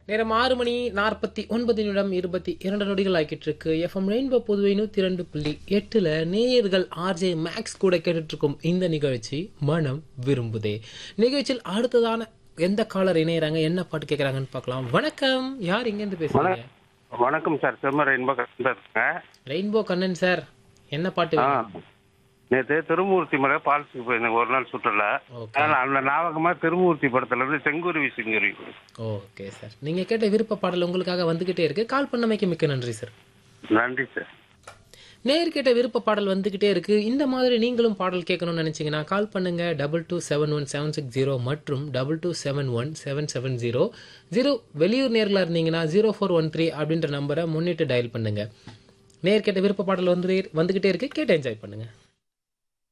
நேரம் ஆறு மணி நாற்பத்தி ஒன்பது நிமிடம் இருபத்தி இரண்டு நொடிகள் ஆக்கிட்டு இருக்கு எஃப்எம் ரெயின்போ புதுவை நூத்தி ரெண்டு புள்ளி எட்டுல நேயர்கள் ஆர்ஜே மேக்ஸ் கூட கேட்டுட்டு இருக்கும் இந்த நிகழ்ச்சி மனம் விரும்புதே நிகழ்ச்சியில் அடுத்ததான எந்த காலர் இணையறாங்க என்ன பாட்டு கேட்கறாங்கன்னு பார்க்கலாம் வணக்கம் யார் இங்க இருந்து பேசுறீங்க வணக்கம் சார் செம்ம ரெயின்போ பேசுங்க ரெயின்போ கண்ணன் சார் என்ன பாட்டு ஆ வேணும்? நேற்று திருமூர்த்தி மலை பால்ஸுக்கு போயிருந்தேன் ஒரு நாள் சுற்றுல ஓகே அதனால அந்த ஞாபகமா திருமூர்த்தி படத்துல இருந்து செங்குருவி சிங்குருவி ஓகே சார் நீங்க கேட்ட விருப்ப பாடல் உங்களுக்காக வந்துகிட்டே இருக்கு கால் பண்ணமைக்கு மிக்க நன்றி சார் நன்றி சார் நேர் கேட்ட விருப்ப பாடல் வந்துகிட்டே இருக்கு இந்த மாதிரி நீங்களும் பாடல் கேட்கணும்னு நினைச்சீங்கன்னா கால் பண்ணுங்க double two seven one seven six zero மற்றும் double two seven one seven seven zero zero வெளியூர் நேர்களா இருந்தீங்கன்னா ஜீரோ ஃபோர் ஒன் த்ரீ அப்படின்ற நம்பரை முன்னிட்டு டயல் பண்ணுங்க நேர் கேட்ட விருப்ப பாடல் வந்து வந்துகிட்டே இருக்கு கேட்டு என்ஜாய் பண்ணுங்க